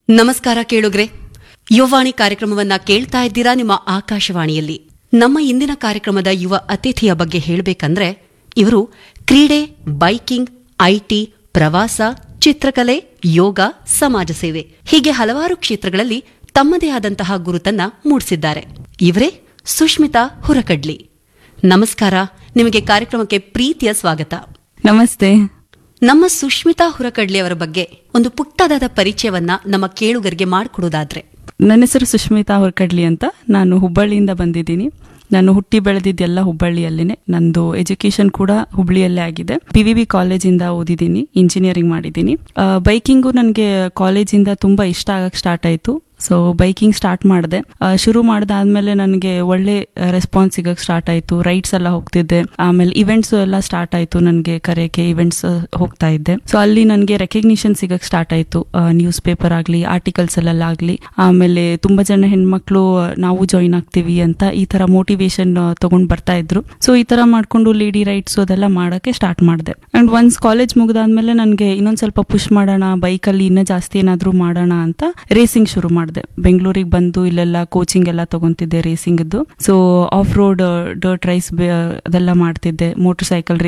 ನಮಸ್ಕಾರ ಕೇಳುಗ್ರೆ ಯುವವಾಣಿ ಕಾರ್ಯಕ್ರಮವನ್ನ ಕೇಳ್ತಾ ಇದ್ದೀರಾ ನಿಮ್ಮ ಆಕಾಶವಾಣಿಯಲ್ಲಿ ನಮ್ಮ ಇಂದಿನ ಕಾರ್ಯಕ್ರಮದ ಯುವ ಅತಿಥಿಯ ಬಗ್ಗೆ ಹೇಳಬೇಕಂದ್ರೆ ಇವರು ಕ್ರೀಡೆ ಬೈಕಿಂಗ್ ಐಟಿ ಪ್ರವಾಸ ಚಿತ್ರಕಲೆ ಯೋಗ ಸಮಾಜ ಸೇವೆ ಹೀಗೆ ಹಲವಾರು ಕ್ಷೇತ್ರಗಳಲ್ಲಿ ತಮ್ಮದೇ ಆದಂತಹ ಗುರುತನ್ನ ಮೂಡಿಸಿದ್ದಾರೆ ಇವರೇ ಸುಷ್ಮಿತಾ ಹುರಕಡ್ಲಿ ನಮಸ್ಕಾರ ನಿಮಗೆ ಕಾರ್ಯಕ್ರಮಕ್ಕೆ ಪ್ರೀತಿಯ ಸ್ವಾಗತ ನಮಸ್ತೆ ನಮ್ಮ ಸುಷ್ಮಿತಾ ಹುರಕಡ್ಲಿ ಅವರ ಬಗ್ಗೆ ಒಂದು ಪುಟ್ಟದಾದ ಪರಿಚಯವನ್ನ ನಮ್ಮ ಕೇಳುಗರಿಗೆ ಮಾಡಿಕೊಡೋದಾದ್ರೆ ನನ್ನ ಹೆಸರು ಸುಷ್ಮಿತಾ ಹೊರಕಡ್ಲಿ ಅಂತ ನಾನು ಹುಬ್ಬಳ್ಳಿಯಿಂದ ಬಂದಿದ್ದೀನಿ ನಾನು ಹುಟ್ಟಿ ಬೆಳೆದಿದ್ದೆಲ್ಲ ಹುಬ್ಬಳ್ಳಿಯಲ್ಲೇನೆ ನಂದು ಎಜುಕೇಶನ್ ಕೂಡ ಹುಬ್ಳಿಯಲ್ಲೇ ಆಗಿದೆ ಪಿ ವಿ ಬಿ ಕಾಲೇಜಿಂದ ಓದಿದ್ದೀನಿ ಇಂಜಿನಿಯರಿಂಗ್ ಮಾಡಿದ್ದೀನಿ ಬೈಕಿಂಗು ನನಗೆ ಕಾಲೇಜಿಂದ ತುಂಬಾ ಇಷ್ಟ ಆಗಕ್ಕೆ ಸ್ಟಾರ್ಟ್ ಆಯಿತು ಸೊ ಬೈಕಿಂಗ್ ಸ್ಟಾರ್ಟ್ ಮಾಡಿದೆ ಶುರು ಮಾಡಿದಾದ್ಮೇಲೆ ನನಗೆ ಒಳ್ಳೆ ರೆಸ್ಪಾನ್ಸ್ ಸಿಗಕ್ಕೆ ಸ್ಟಾರ್ಟ್ ಆಯಿತು ರೈಡ್ಸ್ ಎಲ್ಲ ಹೋಗ್ತಿದ್ದೆ ಆಮೇಲೆ ಇವೆಂಟ್ಸ್ ಎಲ್ಲ ಸ್ಟಾರ್ಟ್ ಆಯಿತು ನನಗೆ ಕರೆಯಕ್ಕೆ ಇವೆಂಟ್ಸ್ ಹೋಗ್ತಾ ಇದ್ದೆ ಸೊ ಅಲ್ಲಿ ನನಗೆ ರೆಕಗ್ನಿಷನ್ ಸಿಗಕ್ಕೆ ಸ್ಟಾರ್ಟ್ ಆಯಿತು ನ್ಯೂಸ್ ಪೇಪರ್ ಆಗಲಿ ಆರ್ಟಿಕಲ್ಸ್ ಅಲ್ಲಾಗಲಿ ಆಮೇಲೆ ತುಂಬಾ ಜನ ಹೆಣ್ಮಕ್ಳು ಆ, ನಾವು ಜಾಯಿನ್ ಆಗ್ತೀವಿ ಅಂತ ಈ ತರ ಮೋಟಿವೇಶನ್ ತಗೊಂಡ್ ಬರ್ತಾ ಇದ್ರು ಸೊ ಈ ತರ ಮಾಡ್ಕೊಂಡು ಲೇಡಿ ರೈಟ್ಸ್ ಅದೆಲ್ಲ ಮಾಡಕ್ಕೆ ಸ್ಟಾರ್ಟ್ ಮಾಡಿದೆ ಅಂಡ್ ಒನ್ಸ್ ಕಾಲೇಜ್ ಮುಗ್ದಾದ್ಮೇಲೆ ನನಗೆ ಇನ್ನೊಂದ್ ಸ್ವಲ್ಪ ಪುಷ್ ಮಾಡೋಣ ಬೈಕಲ್ಲಿ ಇನ್ನೂ ಜಾಸ್ತಿ ಏನಾದ್ರೂ ಮಾಡೋಣ ಅಂತ ರೇಸಿಂಗ್ ಶುರು ಮಾಡಿದೆ ಬೆಂಗಳೂರಿಗೆ ಬಂದು ಇಲ್ಲೆಲ್ಲ ಕೋಚಿಂಗ್ ಎಲ್ಲ ತಗೊಂತಿದ್ದೆ ರೇಸಿಂಗ್ದು so off road dirt race ಅದೆಲ್ಲ ಮಾಡ್ತಿದ್ದೆ ಮೋಟರ್ ಸೈಕಲ್